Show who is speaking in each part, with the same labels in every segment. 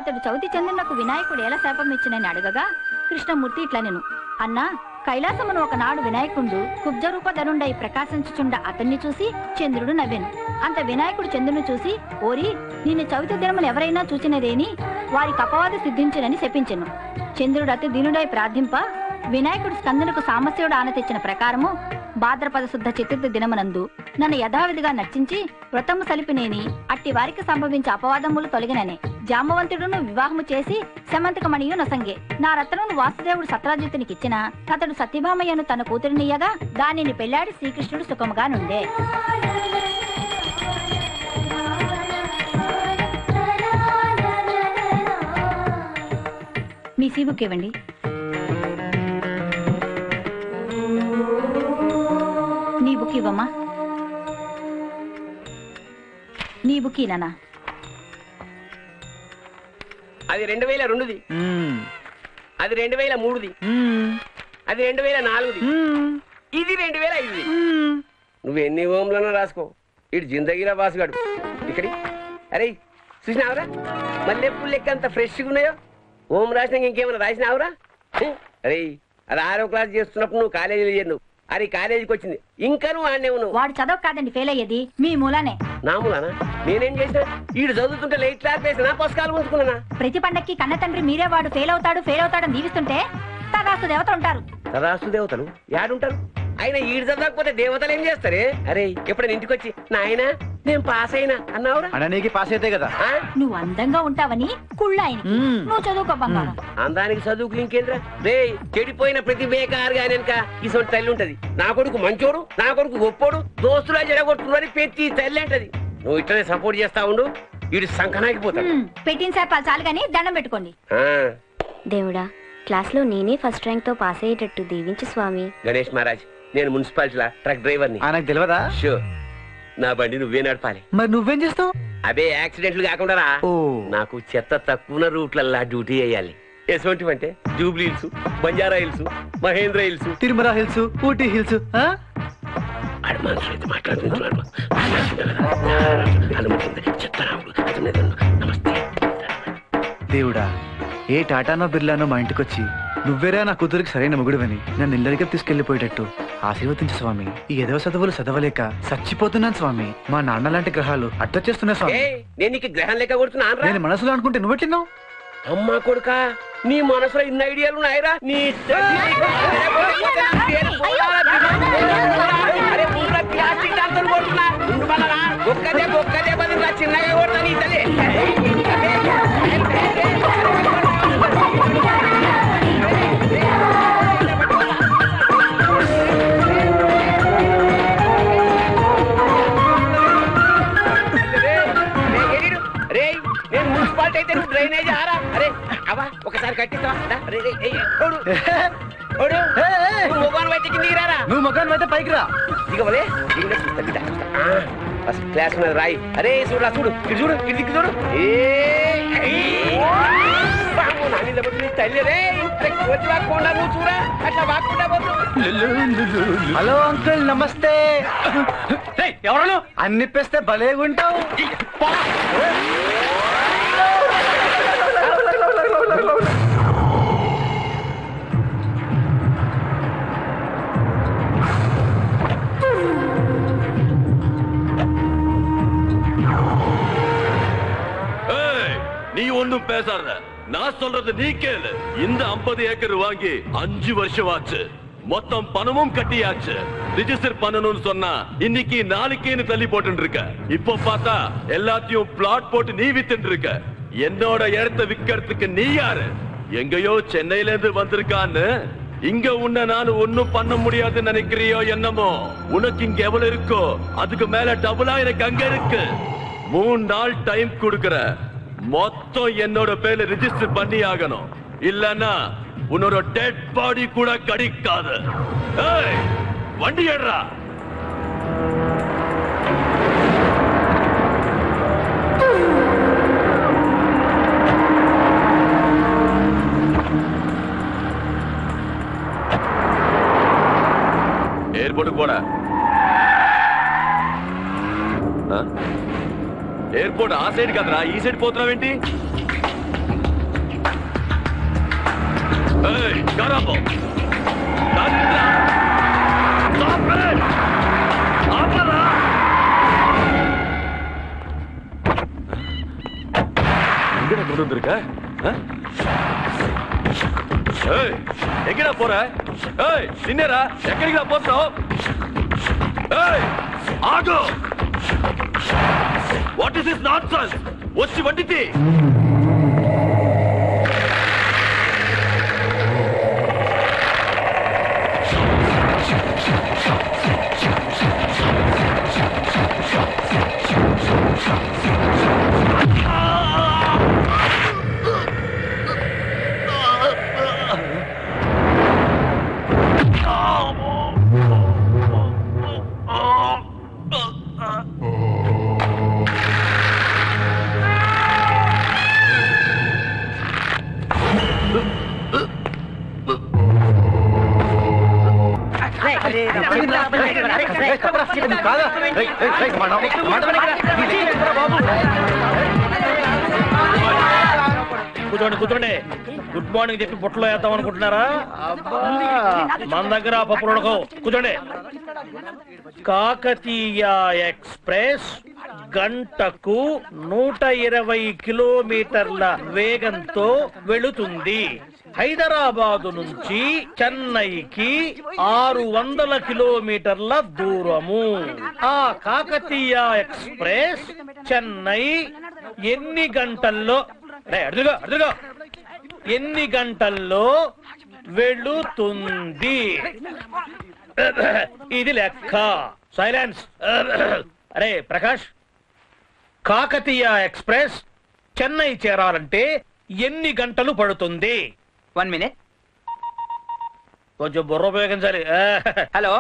Speaker 1: అతడు చవితి చంద్రునకు వినాయకుడు ఎలా శాపం ఇచ్చినని అడగగా కృష్ణమూర్తి ఇట్లా నేను అన్నా కైలాసమును ఒకనాడు వినాయకుడు కుబ్జరూపధనుండై ప్రకాశించుచుండ అతన్ని చూసి చంద్రుడు నవ్వెను అంత వినాయకుడు చంద్రుని చూసి ఓరి నిన్ను చవితి దినములు ఎవరైనా చూచినదేని వారికి అపవాదు సిద్ధించునని శపించెను చంద్రుడు అతి దీనుడై ప్రార్థింప వినాయకుడు స్కందునకు సామస్యుడు ఆన తెచ్చిన ప్రకారము భాద్రపద శుద్ధ చతుర్థి దినమునందు నన్ను యథావిధిగా నర్చించి వ్రతము సలిపినేని అట్టి వారికి సంభవించే అపవాదములు తొలగిననే జామవంతుడును వివాహము చేసి శమంతకమణియు నొసంగే నా రత్నమును వాసుదేవుడు సత్రాజిత్తునికి ఇచ్చిన అతడు సత్యభామయ్యను తన కూతురినియగా దానిని పెళ్లాడి శ్రీకృష్ణుడు సుఖముగా నుండే మీ సీబుక్ ఇవ్వండి నీ బుక్ ఇవ్వమ్మా నీ బుక్ ఇనానా
Speaker 2: అది రెండు వేల రెండుది అది రెండు వేల మూడుది అది రెండు వేల నాలుగుది ఇది రెండు వేల ఐదుది నువ్వు ఎన్ని ఓంలను రాసుకో ఇటు జిందగీరా బాసుగాడు ఇక్కడి అరే చూసినావురా మల్లెపూలు లెక్క అంత ఫ్రెష్గా ఉన్నాయో ఓం రాసినాక ఇంకేమైనా రాసినావురా హే? అరే అది ఆరో క్లాస్ చేస్తున్నప్పుడు నువ్వు కాలేజీలో చేరు నువ్వు అరే కాలేజీకి వచ్చింది ఇంకా నువ్వు ఆడనే ఉన్నావు
Speaker 1: వాడు చదవ కాదండి ఫెయిల్ అయ్యేది మీ మూలానే
Speaker 2: నాములానా నేనేం చేసినా ఈడు చదువుతుంటే లైట్ క్లాస్ వేసినా పుస్తకాలు ఉంచుకున్నానా
Speaker 1: ప్రతి పండక్కి కన్న తండ్రి మీరే వాడు ఫెయిల్ అవుతాడు ఫెయిల్ అవుతాడని దీవిస్తుంటే తదాస్తు దేవతలు ఉంటారు
Speaker 2: తదాస్తు దేవతలు యాడుంటారు ఆయన ఈడు చదవకపోతే దేవతలు ఏం చేస్తారే అరే ఎప్పుడైనా ఇంటికి వచ్చి నాయన నేను పాస్ అయినా అన్నావురా
Speaker 3: అననీకి పాస్ అయితే కదా
Speaker 2: ఆ?
Speaker 1: నువ్వు అందంగా ఉంటావని కుళ్ళ ఆయనకి
Speaker 3: మ్మ్.
Speaker 1: నువ్వు చదువుకో బంగారం
Speaker 2: అందానికి చదువుకు ఇంకేంద్రా రే చెడిపోయిన ప్రతి బేకారు గానక ఇసొంటి తల్లి ఉంటది నా కొడుకు మంచోడు నా కొడుకు గొప్పోడు దోస్తులా జడగొట్టుకుని పెట్టి తల్లి అంటది నువ్వు ఇట్లనే సపోర్ట్ చేస్తా ఉండు వీడు సంకనాకిపోతాడు
Speaker 1: మ్మ్. పెట్టిన సార్ చాలు కానీ దండం పెట్టుకోండి
Speaker 2: ఆ,
Speaker 4: దేవుడా క్లాస్లో నేనే ఫస్ట్ ర్యాంక్తో పాస్ అయ్యేటట్టు దీవించు స్వామి
Speaker 2: గణేష్ మహారాజ్ నేను మున్సిపాలిటీలా ట్రక్ డ్రైవర్ని
Speaker 3: ఆయనకు తెలియదా
Speaker 2: షో నా బండి నువ్వే నడపాలి
Speaker 3: మరి నువ్వేం చేస్తావు
Speaker 2: అదే యాక్సిడెంట్లు కాకుండా రా
Speaker 3: ఓ
Speaker 2: నాకు చెత్త తక్కువ రూట్లల్లా డ్యూటీ చేయాలి ఎటువంటివంటే జూబ్లీ హిల్స్ బంజారా హిల్స్ మహేంద్ర హిల్స్
Speaker 3: తిరుమల హిల్స్ ఊటీ హిల్స్ ఆ?
Speaker 2: ఆడ మనుషులు అయితే మాట్లాడుతున్నాడు నమస్తే
Speaker 3: దేవుడా ఏ టాటానో బిర్లానో మా ఇంటికి వచ్చి నువ్వేరా నా కూతురికి సరైన మొగుడువని నన్ను ఇల్లరికి తీసుకెళ్లిపోయేటట్టు ఆశీర్వదించు స్వామి ఈ ఎదవ చదువులు చదవలేక చచ్చిపోతున్నాను స్వామి మా నాన్న లాంటి గ్రహాలు అడ్డొచ్చేస్తున్నాయి స్వామి
Speaker 2: ఏ నేను నీకు గ్రహం లెక్క కొడుతున్నా
Speaker 3: నేను మనసులో అనుకుంటే నువ్వెట్టినావు
Speaker 2: అమ్మా కొడుక నీ మనసులో ఇన్ని ఐడియాలు ఉన్నాయిరా నీ అరే పూరా ప్లాస్టిక్ దాంతో కొడుతున్నా ఉండు మళ్ళా ఒక్కదే ఒక్కదే బదిలా చిన్నగా కొడతా నీ తల్లి రే నేను మున్సిపాలిటీ అయితే నువ్వు డ్రైనేజ్ ఆరా అరే అవా ఒకసారి కట్టిస్తావా దా, రే, రే, ఏయ్, ఓడు, ఓడు. నువ్వు మొగాను అయితే కిందికి రారా
Speaker 3: నువ్వు మకాన్ అయితే పైకి రా
Speaker 2: దిగవలే దిగిన చూస్తా బిడ్డ ఆ, ఫస్ట్ క్లాస్ మీద రాయి అరే చూడు రా చూడు ఇటు చూడు ఇటు దిక్కు చూడు ఏ, ఏయ్. బాబు, నా మీద పడి నీ తల్లి రే అరే కోతి వాక్కుండా నువ్వు చూడా అట్లా వాక్కుండా పోతు
Speaker 3: హలో అంకుల్ నమస్తే
Speaker 2: ఎవరు
Speaker 3: అన్నిప్పేస్తే భలేగుంటావు
Speaker 5: ஏய், நீ ஒண்ணும் பேசாத நான் சொல்றது நீ கேளு இந்த 50 ஏக்கர் வாங்கி அஞ்சு வருஷம் ஆச்சு மொத்தம் பணமும் கட்டியாச்சு ரிஜிஸ்டர் பண்ணணும்னு சொன்னா இன்னைக்கு நாளைக்கேன்னு தள்ளி போட்டு இருக்க இப்போ பார்த்தா எல்லாத்தையும் பிளாட் போட்டு நீ வித்துட்டு இருக்க என்னோட இடத்த விக்கிறதுக்கு நீ யாரு எங்கேயோ சென்னையில இருந்து வந்திருக்கான்னு இங்க உன்னை நான் ஒண்ணும் பண்ண முடியாதுன்னு நினைக்கிறியோ என்னமோ உனக்கு இங்க எவ்வளவு இருக்கோ அதுக்கு மேல டபுளா எனக்கு அங்க இருக்கு மூணு நாள் டைம் கொடுக்கற மொத்தம் என்னோட பேர்ல ரிஜிஸ்டர் பண்ணி ஆகணும் இல்லன்னா உன்னோட டெட் பாடி கூட கிடைக்காது ஏய், வண்டி ஏடுறா ఎయిర్పోర్ట్ కూడా ఎయిర్పోర్ట్ ఆ సైడ్ కదరా ఈ సైడ్ పోతున్నావేంటి ఏయ్, గారాబం. దాన్నిరా. Stop it. ఆపరా. எங்கடா கொண்டு வந்திருக்க ஆ? ஏய் எங்கடா போற ஏய் நின்னரா எக்கடிக்கா போறோம் ஏய் ஆகு వాట్ ఇస్ దిస్ నాన్సెన్స్ వచ్చి వండితే
Speaker 3: కాదా? రేయ్, రేయ్, రేయ్, మా నవ్వు- మాట వినకరా. నీ లెక్క ఎక్కడా బాబు?
Speaker 6: కూర్చోండి కూర్చోండి గుడ్ మార్నింగ్ చెప్పి బుట్టలో వేద్దాం అనుకుంటున్నారా మన దగ్గర ఆ పప్పులు ఉడకవు కూర్చోండి కాకతీయ ఎక్స్ప్రెస్ గంటకు నూట ఇరవై కిలోమీటర్ల వేగంతో వెళుతుంది హైదరాబాదు నుంచి చెన్నైకి ఆరు వందల కిలోమీటర్ల దూరము ఆ కాకతీయ ఎక్స్ప్రెస్ చెన్నై ఎన్ని గంటల్లో రే, అడుగుగా అడుగుగా ఎన్ని గంటల్లో వెళుతుంది ఇది లెక్క సైలెన్స్ అరే ప్రకాష్ కాకతీయ ఎక్స్ప్రెస్ చెన్నై చేరాలంటే ఎన్ని గంటలు పడుతుంది
Speaker 7: వన్ మినిట్
Speaker 6: కొంచెం బుర్ర ఉపయోగించాలి
Speaker 7: హలో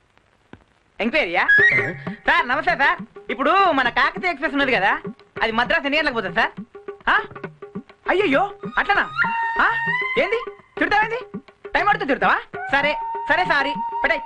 Speaker 7: ఎంక్వైరీయా సార్ నమస్తే సార్ ఇప్పుడు మన కాకతీయ ఎక్స్ప్రెస్ ఉన్నది కదా అది మద్రాస్ ఎన్ని గంటలకు పోతుంది సార్ ఆ? అయ్యయ్యో అట్లనా ఆ? ఏంది తిడతావేంది టైం పడుతుంది తిడతావా సరే సరే సారీ పెట్టాయి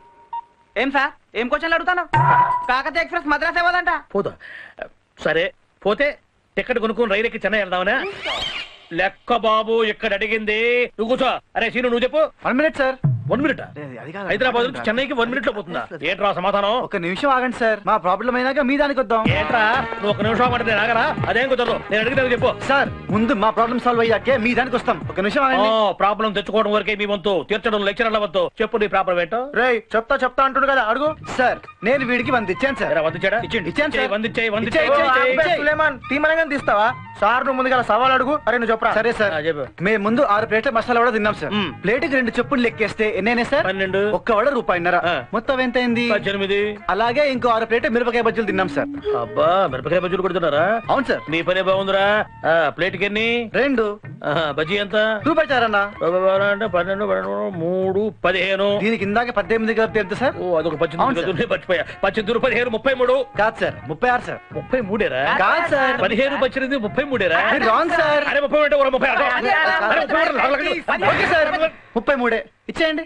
Speaker 7: ఏం సార్ ఏం క్వశ్చన్లు అడుగుతాను కాకతీయ ఎక్స్ప్రెస్ మద్రాస్ ఏవదంట
Speaker 6: పోతా సరే పోతే టికెట్ కొనుక్కుని రైలు ఎక్కి చెన్నై వెళ్దామనా లెక్క బాబు ఇక్కడ అడిగింది నువ్వు కూర్చో అరే సీను నువ్వు చెప్పు
Speaker 3: one minute sir
Speaker 6: one minute
Speaker 3: అదే, అది కాదు.
Speaker 6: హైదరాబాద్ నుంచి చెన్నైకి వన్ మినిట్ లో పోతుందా ఏంట్రా సమాధానం
Speaker 3: ఒక నిమిషం ఆగండి సార్ మా ప్రాబ్లం అయినాక మీ దానికి వద్దాం
Speaker 6: ఏంట్రా నువ్వు ఒక నిమిషం అంటే నేను ఆగరా అదేం కుదరదు నేను అడిగితే చెప్పు
Speaker 3: సార్ ముందు మా ప్రాబ్లం సాల్వ్ అయ్యాకే మీ దానికి వస్తాం ఒక నిమిషం ఆగండి
Speaker 6: ప్రాబ్లం తెచ్చుకోవడం వరకే మీ వంతు తీర్చడం లెక్చరర్ల వంతు చెప్పు నీ ప్రాబ్లం ఏంటో
Speaker 3: రేయ్ చెప్తా చెప్తా అంటుండు కదా అడుగు సార్ నేను వీడికి వంద ఇచ్చాను సార్
Speaker 6: ఎరా, వందించాడా
Speaker 3: ఇచ్చేయండి, ఇచ్చాను సార్.
Speaker 6: వందించాయి
Speaker 3: ఇచ్చేయ్, ఇచ్చేయ్, ఇచ్చేయ్.
Speaker 8: తీమనంగా తీస్తావా సార్ నువ్వు ముందుగా సవాల్ అడుగు అరే నువ్వు చెప్పరా
Speaker 3: సరే సార్
Speaker 6: చెప్పు
Speaker 3: మేము ముందు ఆరు ప్లేట్ల మసాలా వడ తిన్నాం సార్
Speaker 6: మ్మ్.
Speaker 3: ప్లేట్కి రెండు చెప్పులు లెక్కేస్తే ఎన్నైనా సార్
Speaker 6: పన్నెండు
Speaker 3: ఒక్క వడ రూపాయిన్నర
Speaker 6: ఆ.
Speaker 3: మొత్తం ఎంత అయింది
Speaker 6: పద్దెనిమిది
Speaker 3: అలాగే ఇంకో ఆరు ప్లేట్ మిరపకాయ బజ్జీలు తిన్నాం సార్
Speaker 6: అబ్బా మిరపకాయ బజ్జీలు కొడుతున్నారా
Speaker 3: అవును సార్
Speaker 6: నీ పనే బాగుందిరా ఆ, ప్లేట్కి ఎన్ని
Speaker 3: రెండు
Speaker 6: ఆహా, బజ్జీ ఎంత
Speaker 3: రూపాయి చారన్నా
Speaker 6: బాబా అంటే పన్నెండు పన్నెండు మూడు పదిహేను
Speaker 3: దీనికి ఇందాక పద్దెనిమిది కలిపి ఎంత సార్
Speaker 6: ఓ అదొక
Speaker 3: అవును
Speaker 6: పద్దెనిమిది
Speaker 3: సార్.
Speaker 6: గదులు మర్చిపోయా పద్దెనిమిది పదిహేను ముప్పై మూడు
Speaker 3: కాదు సార్ ముప్పై ఆరు సార్
Speaker 6: ముప్పై మూడేరా
Speaker 3: కాదు సార్
Speaker 6: పదిహేను పద్దెనిమిది ముప్పై మూడేరా
Speaker 3: మీరు రాంగ్ సార్
Speaker 6: అరే ముప్పై అంటే ఒక ముప్పై ఆరు. అరే ముప్పై మూడు నాలుగు లక్షలు.
Speaker 3: ఓకే సార్ ముప్పై మూడే ఇచ్చేయండి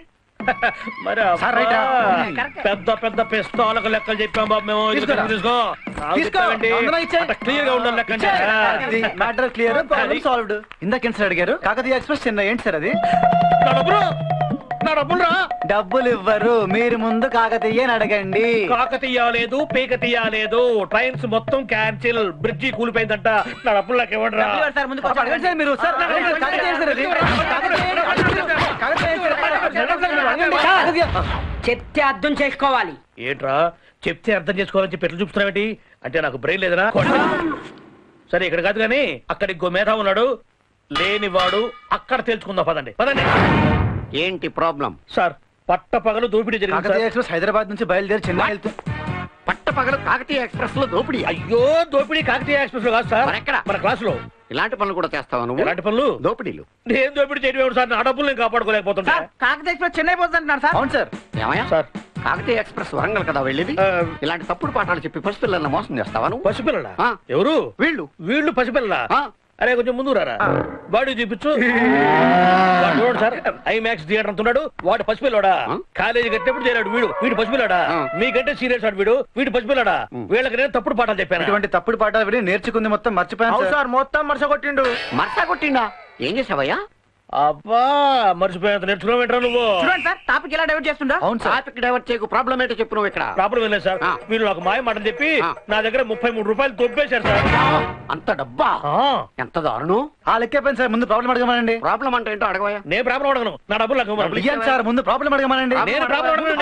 Speaker 6: మరి
Speaker 3: సార్, రైటా?
Speaker 6: అబ్బా, పెద్ద పెద్ద పిస్తాలకు లెక్కలు చెప్పాం బాబు మేము ఇదిగో
Speaker 3: తీసుకోరా.
Speaker 6: తీసుకో నాకు
Speaker 3: తీసుకో.
Speaker 6: చెప్పావేంటి?
Speaker 3: అందులో ఇచ్చేయ్.
Speaker 6: అంత క్లియర్ గా ఉండాలి లెక్క అంటే.
Speaker 3: మ్యాటర్ క్లియర్ ప్రాబ్లం
Speaker 6: అది.
Speaker 3: సాల్వ్డ్ ఇందాక సార్ అడిగారు కాకతీయ ఎక్స్ప్రెస్ చెన్నై ఏంటి సార్ అది
Speaker 6: నా డబ్బులు నా డబ్బులు రా
Speaker 3: డబ్బులు ఇవ్వరు మీరు ముందు కాకతీయ అని అడగండి
Speaker 6: కాకతీయ లేదు పీక తీయలేదు ట్రైన్స్ మొత్తం క్యాన్సిల్ బ్రిడ్జి కూలిపోయిందంట నా డబ్బులు నాకు ఇవ్వండి రా
Speaker 7: ఇవ్వండి సార్ ముందు
Speaker 3: పాప, అడగండి సార్ మీరు సార్ అడగండి, కాకతీయ ఏంటి సార్ అది? కాకతీయ, కాకతీయ ఏంటి సార్? కాకతీయ.
Speaker 7: చెప్తే అర్థం చేసుకోవాలి
Speaker 6: ఏంట్రా చెప్తే అర్థం చేసుకోవాలని చెప్పి ఎట్లా చూపుతున్నావేంటి అంటే నాకు బ్రెయిన్ లేదనా సరే ఇక్కడ కాదు కానీ అక్కడ ఇంకో మేధా ఉన్నాడు లేనివాడు అక్కడ తెలుసుకుందాం పదండి పదండి
Speaker 2: ఏంటి ప్రాబ్లం
Speaker 6: సార్ పట్ట పగలు దోపిడీ జరిగింది
Speaker 3: కాకతీయ
Speaker 6: సార్
Speaker 3: ఎక్స్ప్రెస్ హైదరాబాద్ నుంచి బయలుదేరి చెన్నై వెళ్తూ
Speaker 2: పట్ట పగలు కాకతీయ ఎక్స్ప్రెస్ లో దోపిడీ
Speaker 6: అయ్యో దోపిడీ కాకతీయ ఎక్స్ప్రెస్ లో కాదు సార్
Speaker 2: మరి ఎక్కడ?
Speaker 6: మన క్లాస్ లో
Speaker 2: ఇలాంటి పనులు కూడా చేస్తావా నువ్వు
Speaker 6: ఎలాంటి పనులు
Speaker 2: దోపిడీలు
Speaker 6: నేను దోపిడీ చేయడం సార్ నా డబ్బులు నేను కాపాడుకోలేకపోతున్నా
Speaker 7: సార్ కాకతీయ ఎక్స్ప్రెస్ చెన్నై పోతుంది అంటున్నారు సార్
Speaker 3: అవును సార్
Speaker 2: ఏమయ్యా
Speaker 6: సార్
Speaker 2: కాకతీయ ఎక్స్ప్రెస్ వరంగల్ కదా వెళ్ళేది
Speaker 6: ఆ,
Speaker 2: ఇలాంటి తప్పుడు పాఠాలు చెప్పి పసిపిల్లల్ని మోసం చేస్తావా నువ్వు
Speaker 6: పసిపిల్లల
Speaker 2: ఆ.
Speaker 6: ఎవరు
Speaker 2: వీళ్ళు
Speaker 6: వీళ్ళు పసిపిల్లల
Speaker 2: ఆ.
Speaker 6: అరే కొంచెం ముందు రారా బాడీ చూపించు వాడు చూడండి సార్ ఐమాక్స్ థియేటర్ అంటున్నాడు వాడు పసిపిల్లాడా
Speaker 2: ఆ?
Speaker 6: కాలేజీ కట్టినప్పుడు చేరాడు వీడు వీడు పసిపిల్లాడా
Speaker 2: ఆ.
Speaker 6: మీకంటే సీరియస్ వాడు వీడు వీడు పసిపిల్లాడా
Speaker 2: ఉం.
Speaker 6: వీళ్ళకి నేను తప్పుడు పాఠాలు చెప్పాను
Speaker 3: ఇటువంటి తప్పుడు పాఠాలు విని నేర్చుకుంది మొత్తం మర్చిపోయాను
Speaker 8: అవును
Speaker 3: సార్
Speaker 8: సార్ మొత్తం మరస కొట్టిండు
Speaker 2: మర్సా కొట్టిండా ఏం చేసావయ్యా
Speaker 6: అబ్బా మర్చిపోయేంత నేర్చుకోవేంట్రా నువ్వు
Speaker 7: చూడండి సార్ టాపిక్ ఎలా డైవర్ట్ చేస్తుండో
Speaker 3: అవును సార్
Speaker 2: టాపిక్ డైవర్ట్ చేయకు ప్రాబ్లం ఏంటో చెప్పు నువ్వు ఇక్కడ
Speaker 6: ప్రాబ్లం ఏం లేదు సార్
Speaker 2: ఆ.
Speaker 6: వీళ్ళు నాకు మాయ మాట చెప్పి
Speaker 2: ఆ.
Speaker 6: నా దగ్గర ముప్పై మూడు రూపాయలు దొబ్బేశారు సార్
Speaker 2: అంత డబ్బా
Speaker 6: ఆ,
Speaker 2: ఎంత దారుణం
Speaker 3: ఆ లెక్కపోయింది సార్ ముందు ప్రాబ్లం అడగమనండి
Speaker 2: ప్రాబ్లం అంటే ఏంటో అడగవయ్యా
Speaker 6: నేను ప్రాబ్లం అడగను నా డబ్బులు నాకు ఇవ్వమనండి.
Speaker 3: ఇయ్యండి సార్ ముందు ప్రాబ్లం అడగమనండి
Speaker 6: నేను ప్రాబ్లం అడగను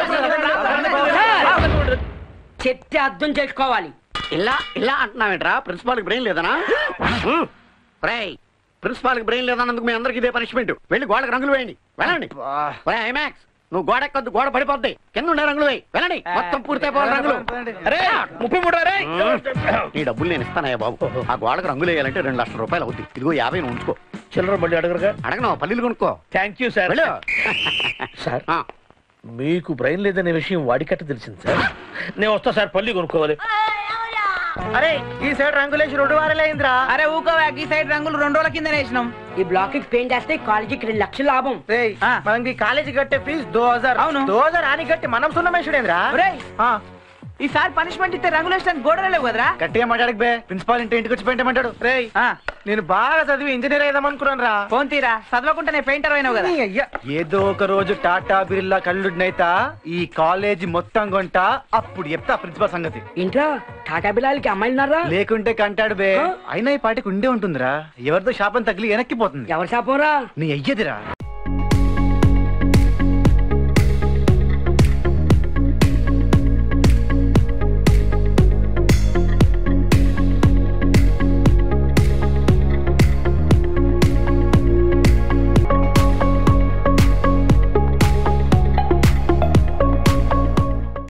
Speaker 9: చెప్తే అర్థం చేసుకోవాలి
Speaker 2: ఇలా ఇలా అంటున్నావేంట్రా ప్రిన్సిపాల్ కి బ్రెయిన్ లేదనా రేయ్ ప్రిన్సిపాల్ కి బ్రెయిన్ లేదన్నందుకు మీ అందరికి ఇదే పనిష్మెంట్ వెళ్ళి గోడకు రంగులు వేయండి వెళ్ళండి ఒరే ఐమాక్స్ నువ్వు గోడ ఎక్కొద్దు గోడ పడిపోద్ది కింద ఉండే రంగులు వేయి వెళ్ళండి మొత్తం పూర్తయిపోవాలి రంగులు
Speaker 6: అరే ముప్పై మూడు రే
Speaker 2: ఈ డబ్బులు నేను ఇస్తానయ్యా బాబు ఆ గోడకు రంగులు వేయాలంటే రెండు లక్షల రూపాయలు అవుద్ది ఇదిగో యాభై నువ్వు ఉంచుకో
Speaker 6: చిల్లర మళ్ళీ అడగరుగా
Speaker 2: అడగను పల్లీలు కొనుక్కో
Speaker 6: థ్యాంక్ యూ సార్
Speaker 2: వెళ్ళు
Speaker 6: సార్
Speaker 2: ఆ,
Speaker 6: మీకు బ్రెయిన్ లేదనే విషయం వాడికట్ట తెలిసింది సార్ నేను వస్తా సార్ పల్లి కొనుక్కోవాలి
Speaker 8: అరే ఈ సైడ్ రంగులేసి రెండు వారాలే అయిందిరా
Speaker 7: అరే ఊకో ఈ సైడ్ రంగులు రెండు రోజుల కింద వేసినాం
Speaker 9: ఈ బ్లాక్ కి పెయింట్ వేస్తే కాలేజీకి రెండు లక్షలు లాభం
Speaker 8: రేయ్
Speaker 7: ఆ.
Speaker 8: మనకి కాలేజీ కట్టే ఫీజు దో హజార్
Speaker 7: అవును.
Speaker 8: దో హజార్ అని కట్టి మనం సున్నమేషుడేంద్రా
Speaker 7: ఒరేయ్ ఈసారి పనిష్మెంట్ ఇస్తే రంగులు వేసడానికి గోడలు లేవు కదరా
Speaker 3: గట్టిగా మాట్లాడక బే ప్రిన్సిపాల్ ఇంటి ఇంటికి వచ్చి పెయింటమంటాడు
Speaker 8: రేయ్
Speaker 7: ఆ,
Speaker 8: నేను బాగా చదివి ఇంజనీర్ అయిదాం అనుకున్నాను రా
Speaker 7: ఫోన్ తీరా చదవకుండానే పెయింటర్ అయినావు కదా
Speaker 8: అయ్యా
Speaker 3: ఏదో ఒక రోజు టాటా బిర్లా కళ్ళుడినైతా ఈ కాలేజీ మొత్తం కొంట అప్పుడు చెప్తా ప్రిన్సిపాల్ సంగతి
Speaker 9: ఇంట్లో టాటా బిల్లాలకి అమ్మాయిలు ఉన్నారా
Speaker 3: లేకుంటే కంటాడు బే అయినా ఈ పాటికి ఉండే ఉంటుందిరా ఎవరిదో శాపం తగిలి వెనక్కిపోతుంది
Speaker 9: ఎవరి శాపం రా
Speaker 3: నీ అయ్యదిరా